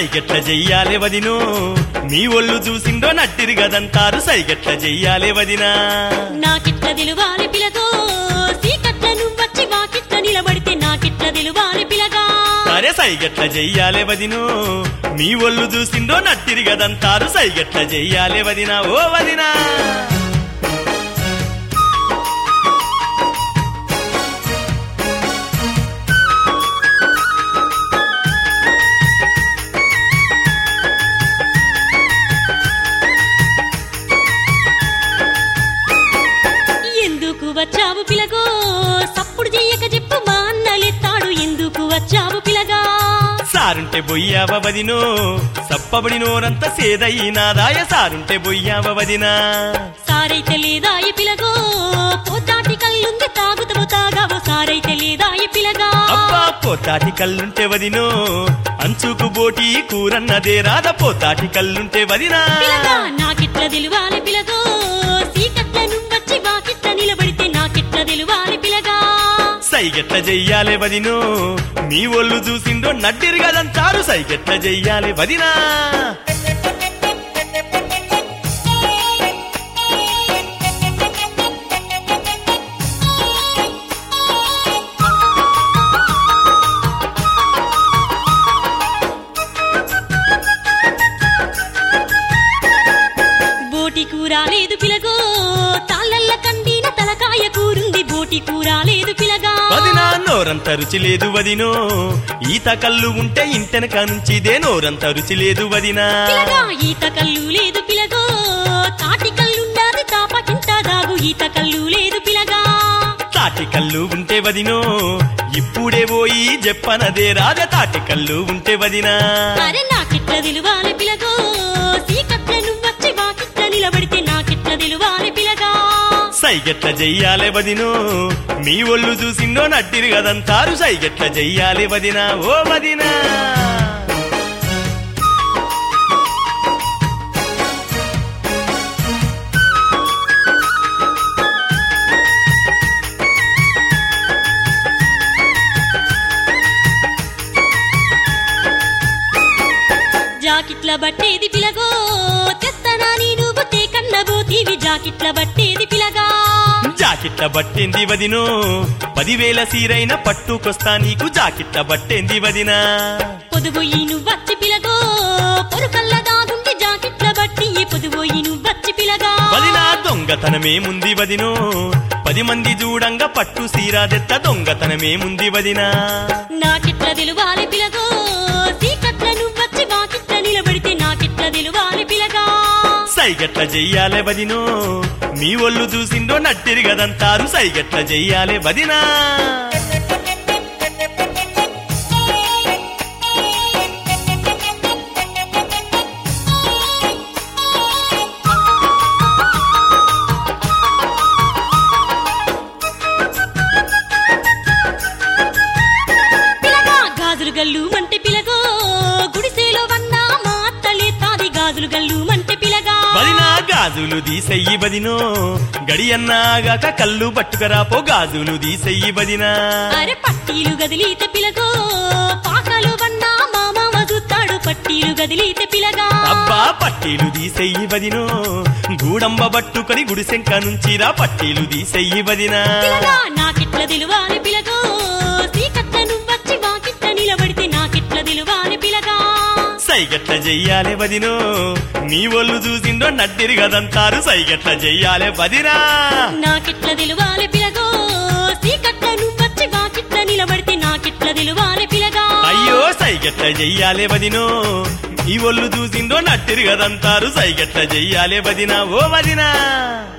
సైగెట్ల చెయ్యాలే వదినో మీ ఒళ్ళు చూసిండో నట్టిరి గదంటారు సైగెట్ల చెయ్యాలే వదినా నాకిట్ల తెలువాలి పిలగో సీకట్ల నువ్వచ్చి వాకిట్ల నిలబడితే నాకిట్ల తెలువాలి పిలగా సరే సైగెట్ల చెయ్యాలే వదినో మీ ఒళ్ళు చూసిండో నట్టిరి గదంటారు సైగెట్ల చెయ్యాలే వదినా ఓ వదినా ఎందుకు వచ్చావు పిలగో సప్పుడు చెయ్యక చెప్పు మా అన్నలెత్తాడు ఎందుకు వచ్చావు పిలగా సారుంటే బొయ్యావ వదినో సప్పబడి నోరంత సేదయ్యినాదాయ సారుంటే బొయ్యావ వదినా సారైతే లేదా ఈ పిలగో పోతాటి కళ్ళుంది తాగుతము తాగావు సారైతే లేదా ఈ పిలగా అబ్బా పోతాటి కళ్ళుంటే వదినో అంచుకు బోటి కూరన్నదే రాద పోతాటి కళ్ళుంటే వదినా పిలగా నాకిట్ల తెలువాలి పిలగో సీకట్ల నువ్వచ్చి వాకిట్ల నిలబడితే నాకిట్ల తెలువాలి పిలగా సైగెట్ల చెయ్యాలే వదినో మీ ఒళ్ళు చూసిండో నడ్డిరి గదంటారు సైగెట్ల చెయ్యాలే వదినా బోటి కూర లేదు పిలగో తాళ్ళల్ల కండిన తలకాయ కూరుంది బోటి కూర లేదు పిలగా వదినా నోరంత రుచి లేదు వదినో ఈత కళ్ళు ఉంటే ఇంటెనక నుంచిదే నోరంత రుచి లేదు వదినా పిలగా ఈత కళ్ళు లేదు పిలగో తాటి కళ్ళుండాది తాపకింత దాగు ఈత కళ్ళు లేదు పిలగా తాటి కళ్ళు ఉంటే వదినో ఇప్పుడే పోయి చెప్పనదే రాజ తాటి కళ్ళు ఉంటే వదినా అరే నాకిట్ల తెలువాలి పిలగో సీకట్ల నువ్వచ్చి వాకిట్ల నిలబడితే నాకిట్ల తెలువాలి పిలగా సైగెట్ల చెయ్యాలే వదినో మీ ఒళ్ళు చూసిండో నట్టిరి గదంతారు సైగెట్ల చెయ్యాలే వదినా ఓ వదినా జాకిట్ల బట్టేది పిలగో తెత్తనా నీ నువ్వు తేకన్న బోతీవి జాకిట్ల బట్టేది పిలగా జాకెట్ల బట్టేంది వదినో పదివేల సీరైన పట్టుకొస్తా నీకు జాకెట్ల బట్టేంది వదినా పొదుబోయి నువ్వచ్చి పిలగో పొరుకల్ల దాగుండి జాకిట్ల బట్టి పొదుబోయి నువ్వచ్చి పిలగా వదినా దొంగతనమేముంది వదినో పది మంది చూడంగా పట్టు సీరాదెత్త దొంగతనమేముంది వదినా నాకిట్ల తెలువాలి పిలగో సీకట్ల నువ్వచ్చి వాకిట్ల నిలబడితే నాకిట్ల తెలువాలి పిలగా సైగట్ల చెయ్యాలే వదినో మీ ఒళ్ళు చూసిండో నట్టిరి గదంతారు సైగట్ల చెయ్యాలే వదినా పిలగా గాజులు గల్లు మంటే పిలగో గుడిసేలో వన్నా మా అత్తలే తాది గాజులు గల్లు మంటే పిలగా వదినా గాజులు తీసెయ్యి వదినో గడియన్నాగాక కళ్ళు పట్టుకరాపో గాజులు తీసెయ్యి వదినా అరే పట్టీలు గదిలీత పిలగో పాకలు వన్నా మా మామ చూస్తాడు పట్టీలు గదిలీత పిలగా అబ్బా పట్టీలు తీసెయ్యి వదినో గూడంబ పట్టుకొని గుడిసెంక నుంచిరా పట్టీలు తీసెయ్యి వదినా పిలగా నాకిట్ల తెలువాలి పిలగో సీకట్ల నువ్వచ్చి వాకిట్ల నిలబడితే నాకిట్ల తెలువాలి పిలగా సైగట్ల చెయ్యాలే వదినో మీ ఒళ్ళు చూసిండో నడ్డిరి గదంతారు సైగట్ల చెయ్యాలే వదినా నాకిట్ల తెలువాలి పిలగో సీకట్ల నువ్వచ్చి వాకిట్ల నిలబడితే నాకిట్ల తెలువాలి పిలగా అయ్యో సైగట్ల చెయ్యాలే వదినో ఈ ఒళ్ళు చూసిండో నట్టిరి గదంతారు సైగట్ల చెయ్యాలే వదినా ఓ వదినా